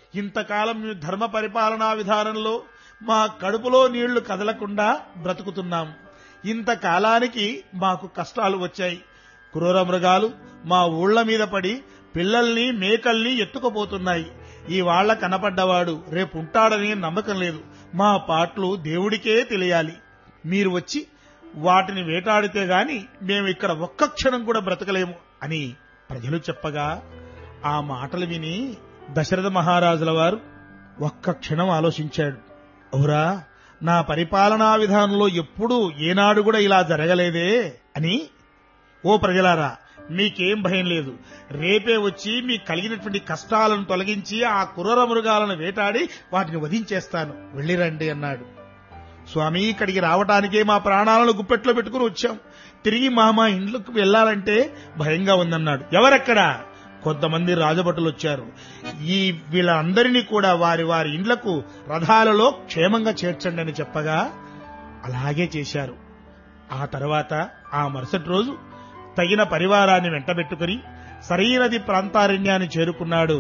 ఇంతకాలం మేము ధర్మ పరిపాలనా విధానంలో మా కడుపులో నీళ్లు కదలకుండా బ్రతుకుతున్నాం ఇంతకాలానికి మాకు కష్టాలు వచ్చాయి క్రూర మృగాలు మా ఊళ్ల మీద పడి పిల్లల్ని మేకల్ని ఎత్తుకుపోతున్నాయి ఈ వాళ్ళ కనపడ్డవాడు రేపు ఉంటాడని నమ్మకం లేదు మా పాటలు దేవుడికే తెలియాలి మీరు వచ్చి వాటిని వేటాడితే గాని మేము ఇక్కడ ఒక్క క్షణం కూడా బ్రతకలేము అని ప్రజలు చెప్పగా ఆ మాటలు విని దశరథ మహారాజుల వారు ఒక్క క్షణం ఆలోచించాడు అవురా నా పరిపాలనా విధానంలో ఎప్పుడూ ఏనాడు కూడా ఇలా జరగలేదే అని ఓ ప్రజలారా మీకేం భయం లేదు రేపే వచ్చి మీకు కలిగినటువంటి కష్టాలను తొలగించి ఆ కుర్ర మృగాలను వేటాడి వాటిని వధించేస్తాను వెళ్ళిరండి అన్నాడు స్వామి ఇక్కడికి రావటానికే మా ప్రాణాలను గుప్పెట్లో పెట్టుకుని వచ్చాం తిరిగి మా మా ఇండ్లకు వెళ్లాలంటే భయంగా ఉందన్నాడు ఎవరెక్కడా కొంతమంది రాజభటులు వచ్చారు ఈ వీళ్ళందరినీ కూడా వారి వారి ఇండ్లకు రథాలలో క్షేమంగా చేర్చండి అని చెప్పగా అలాగే చేశారు ఆ తర్వాత ఆ మరుసటి రోజు తగిన పరివారాన్ని వెంటబెట్టుకుని సరైనది ప్రాంతారణ్యాన్ని చేరుకున్నాడు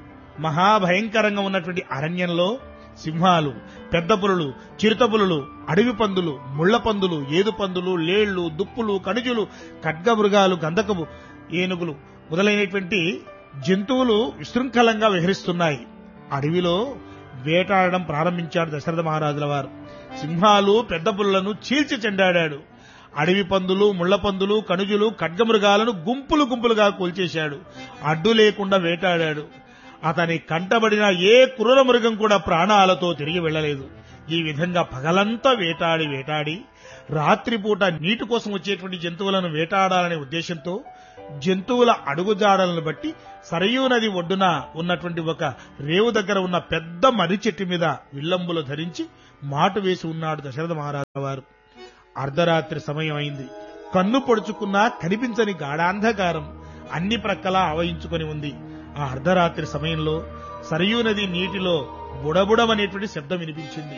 మహాభయంకరంగా ఉన్నటువంటి అరణ్యంలో సింహాలు పెద్ద పులులు చిరుత పులులు అడవి పందులు ముళ్ల పందులు ఏదు పందులు లేళ్లు దుప్పులు కణుజులు ఖడ్గమృగాలు గంధకము ఏనుగులు మొదలైనటువంటి జంతువులు విశృంఖలంగా విహరిస్తున్నాయి అడవిలో వేటాడడం ప్రారంభించాడు దశరథ మహారాజుల వారు సింహాలు పెద్ద పులులను చీల్చి చెండాడాడు అడవి పందులు ముళ్ల పందులు కణుజులు ఖడ్గమృగాలను గుంపులు గుంపులుగా కూల్చేశాడు అడ్డు లేకుండా వేటాడాడు అతని కంటబడిన ఏ క్రూర మృగం కూడా ప్రాణాలతో తిరిగి వెళ్ళలేదు ఈ విధంగా పగలంతా వేటాడి వేటాడి రాత్రిపూట నీటి కోసం వచ్చేటువంటి జంతువులను వేటాడాలనే ఉద్దేశంతో జంతువుల అడుగుజాడలను బట్టి సరయూ నది ఒడ్డున ఉన్నటువంటి ఒక రేవు దగ్గర ఉన్న పెద్ద మర్రి చెట్టు మీద విల్లంబులు ధరించి మాటు వేసి ఉన్నాడు దశరథ మహారాజు వారు అర్ధరాత్రి సమయం అయింది కన్ను పొడుచుకున్నా కనిపించని గాఢాంధకారం అన్ని ప్రక్కలా ఆవహించుకొని ఉంది ఆ అర్ధరాత్రి సమయంలో సరయూ నది నీటిలో బుడబుడమనేటువంటి శబ్దం వినిపించింది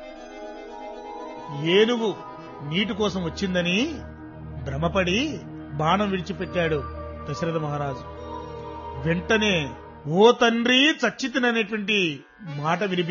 ఏనుగు నీటి కోసం వచ్చిందని భ్రమపడి బాణం విడిచిపెట్టాడు దశరథ మహారాజు వెంటనే ఓ తండ్రి చచ్చితిననేటువంటి మాట వినిపి